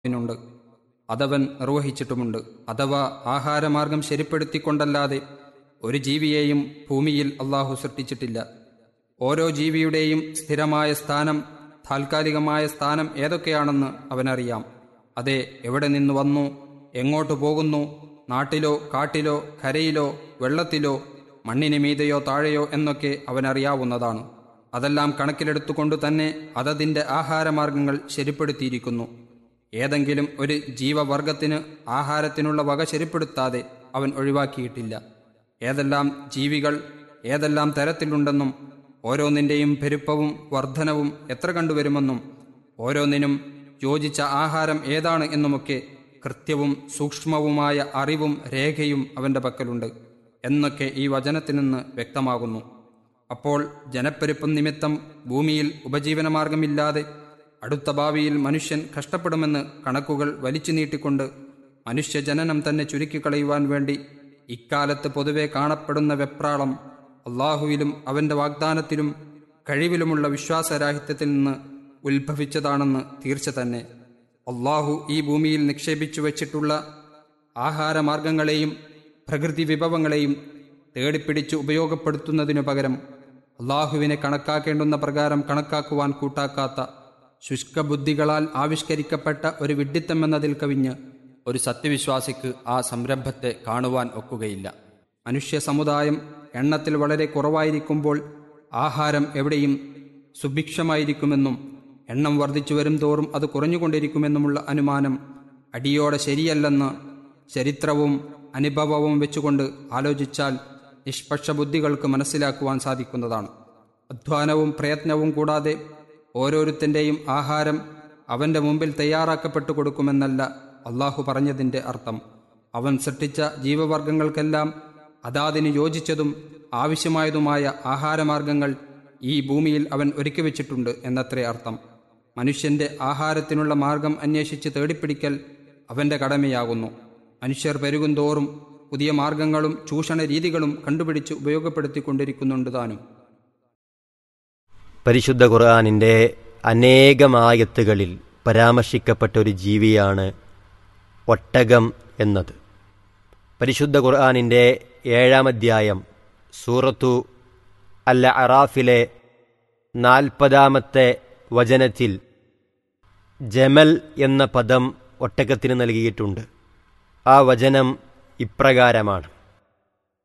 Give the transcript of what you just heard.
നുണ്ട് അതവൻ നിർവഹിച്ചിട്ടുമുണ്ട് അഥവാ ആഹാരമാർഗം ശരിപ്പെടുത്തിക്കൊണ്ടല്ലാതെ ഒരു ജീവിയെയും ഭൂമിയിൽ അള്ളാഹു സൃഷ്ടിച്ചിട്ടില്ല ഓരോ ജീവിയുടെയും സ്ഥിരമായ സ്ഥാനം താൽക്കാലികമായ സ്ഥാനം ഏതൊക്കെയാണെന്ന് അവനറിയാം അതെ എവിടെ നിന്ന് വന്നു എങ്ങോട്ട് പോകുന്നു നാട്ടിലോ കാട്ടിലോ കരയിലോ വെള്ളത്തിലോ മണ്ണിന് മീതെയോ താഴെയോ എന്നൊക്കെ അവനറിയാവുന്നതാണ് അതെല്ലാം കണക്കിലെടുത്തുകൊണ്ട് തന്നെ അതതിൻ്റെ ആഹാരമാർഗങ്ങൾ ശരിപ്പെടുത്തിയിരിക്കുന്നു ഏതെങ്കിലും ഒരു ജീവവർഗത്തിന് ആഹാരത്തിനുള്ള വക ശരിപ്പെടുത്താതെ അവൻ ഒഴിവാക്കിയിട്ടില്ല ഏതെല്ലാം ജീവികൾ ഏതെല്ലാം തരത്തിലുണ്ടെന്നും ഓരോന്നിൻ്റെയും പെരുപ്പവും വർധനവും എത്ര കണ്ടുവരുമെന്നും ഓരോന്നിനും യോജിച്ച ആഹാരം ഏതാണ് എന്നുമൊക്കെ കൃത്യവും സൂക്ഷ്മവുമായ അറിവും രേഖയും അവൻ്റെ പക്കലുണ്ട് എന്നൊക്കെ ഈ വചനത്തിൽ നിന്ന് വ്യക്തമാകുന്നു അപ്പോൾ ജനപ്പെരുപ്പം നിമിത്തം ഭൂമിയിൽ ഉപജീവനമാർഗമില്ലാതെ അടുത്ത ഭാവിയിൽ മനുഷ്യൻ കഷ്ടപ്പെടുമെന്ന് കണക്കുകൾ വലിച്ചു നീട്ടിക്കൊണ്ട് മനുഷ്യജനനം തന്നെ ചുരുക്കിക്കളയുവാൻ വേണ്ടി ഇക്കാലത്ത് പൊതുവെ കാണപ്പെടുന്ന വെപ്രാളം അള്ളാഹുവിലും അവൻ്റെ വാഗ്ദാനത്തിലും കഴിവിലുമുള്ള വിശ്വാസരാഹിത്യത്തിൽ നിന്ന് ഉത്ഭവിച്ചതാണെന്ന് തീർച്ച തന്നെ അള്ളാഹു ഈ ഭൂമിയിൽ നിക്ഷേപിച്ചു വച്ചിട്ടുള്ള ആഹാരമാർഗങ്ങളെയും പ്രകൃതി വിഭവങ്ങളെയും തേടിപ്പിടിച്ച് ഉപയോഗപ്പെടുത്തുന്നതിനു പകരം അള്ളാഹുവിനെ കണക്കാക്കേണ്ടുന്ന പ്രകാരം കണക്കാക്കുവാൻ കൂട്ടാക്കാത്ത ശുഷ്കബുദ്ധികളാൽ ആവിഷ്കരിക്കപ്പെട്ട ഒരു വിഡ്ഢിത്തം എന്നതിൽ കവിഞ്ഞ് ഒരു സത്യവിശ്വാസിക്ക് ആ സംരംഭത്തെ കാണുവാൻ ഒക്കുകയില്ല മനുഷ്യ സമുദായം എണ്ണത്തിൽ വളരെ കുറവായിരിക്കുമ്പോൾ ആഹാരം എവിടെയും സുഭിക്ഷമായിരിക്കുമെന്നും എണ്ണം വർദ്ധിച്ചു വരും തോറും അത് കുറഞ്ഞുകൊണ്ടിരിക്കുമെന്നുമുള്ള അനുമാനം അടിയോടെ ശരിയല്ലെന്ന് ചരിത്രവും അനുഭവവും വെച്ചുകൊണ്ട് ആലോചിച്ചാൽ നിഷ്പക്ഷ ബുദ്ധികൾക്ക് മനസ്സിലാക്കുവാൻ സാധിക്കുന്നതാണ് അധ്വാനവും പ്രയത്നവും കൂടാതെ ഓരോരുത്തൻ്റെയും ആഹാരം അവൻ്റെ മുമ്പിൽ തയ്യാറാക്കപ്പെട്ടു കൊടുക്കുമെന്നല്ല അള്ളാഹു പറഞ്ഞതിൻ്റെ അർത്ഥം അവൻ സൃഷ്ടിച്ച ജീവവർഗങ്ങൾക്കെല്ലാം അതാതിന് യോജിച്ചതും ആവശ്യമായതുമായ ആഹാരമാർഗങ്ങൾ ഈ ഭൂമിയിൽ അവൻ ഒരുക്കി വച്ചിട്ടുണ്ട് എന്നത്രേ അർത്ഥം മനുഷ്യന്റെ ആഹാരത്തിനുള്ള മാർഗം അന്വേഷിച്ച് തേടിപ്പിടിക്കൽ അവന്റെ കടമയാകുന്നു മനുഷ്യർ പെരുകുന്തോറും പുതിയ മാർഗങ്ങളും ചൂഷണ രീതികളും കണ്ടുപിടിച്ച് ഉപയോഗപ്പെടുത്തിക്കൊണ്ടിരിക്കുന്നുണ്ട് താനും പരിശുദ്ധ ഖുർആാനിൻ്റെ അനേകമായത്തുകളിൽ പരാമർശിക്കപ്പെട്ട ഒരു ജീവിയാണ് ഒട്ടകം എന്നത് പരിശുദ്ധ ഖുർആാനിൻ്റെ ഏഴാം അധ്യായം സൂറത്തു അൽ അറാഫിലെ നാൽപ്പതാമത്തെ വചനത്തിൽ ജമൽ എന്ന പദം ഒട്ടകത്തിന് നൽകിയിട്ടുണ്ട് ആ വചനം ഇപ്രകാരമാണ്